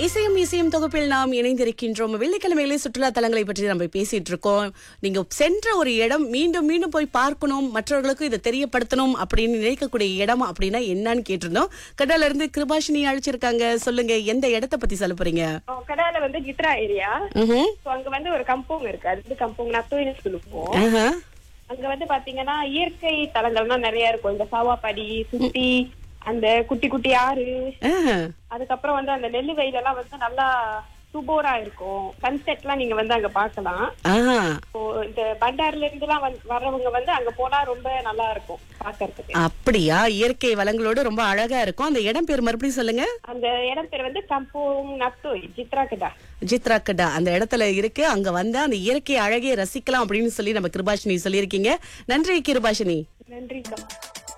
இசையும் இசையும் தொகுப்பில் நாம் இணைந்திருக்கின்றோம் வெள்ளிக்கிழமையிலே சுற்றுலா தலங்களை பற்றி நம்ம பேசிட்டு இருக்கோம் நீங்க சென்ற ஒரு இடம் மீண்டும் மீண்டும் போய் பார்க்கணும் மற்றவர்களுக்கும் இதை தெரியப்படுத்தணும் அப்படின்னு நினைக்கக்கூடிய இடம் அப்படின்னா என்னன்னு கேட்டிருந்தோம் கடல்ல இருந்து கிருபாஷினி அழைச்சிருக்காங்க சொல்லுங்க எந்த இடத்த பத்தி சொல்ல போறீங்க கடால வந்து கித்ரா ஏரியா ம்ஹும். So, அங்க வந்து ஒரு கம்பவுண்ட் இருக்கு அது வந்து கம்பவுண்ட் நத்தோயின்னு சொல்லுவோம் ஆஹா. அங்க வந்து பாத்தீங்கன்னா இயற்கை தலங்கள்லாம் நிறைய இருக்கும் இந்த சாவாப்படி சுத்தி அந்த குட்டி குட்டி ஆறு ஆஹா. அதுக்கப்புறம் வந்து அந்த நெல்லு வயலெல்லாம் வந்து நல்லா சூப்பரா இருக்கும் சன்செட்லாம் நீங்க வந்து அங்க பார்க்கலாம் ஆஹா. இப்போ இந்த பண்டார்ல இருந்து எல்லாம் வர்றவங்க வந்து அங்க போனா ரொம்ப நல்லா இருக்கும் பாக்கறதுக்கு அப்படியா இயற்கை வளங்களோடு ரொம்ப அழகா இருக்கும் அந்த இடம் பேர் மறுபடியும் சொல்லுங்க அந்த இடம் பேர் வந்து கம்போங் நத்தோய் சித்ராகடா ஜித்ராக்கடா அந்த இடத்துல இருக்கு அங்க வந்து அந்த இயற்கை அழகை ரசிக்கலாம் அப்படின்னு சொல்லி நம்ம கிருபாஷினி சொல்லியிருக்கீங்க நன்றி கிருபாஷினி நன்றிக்கா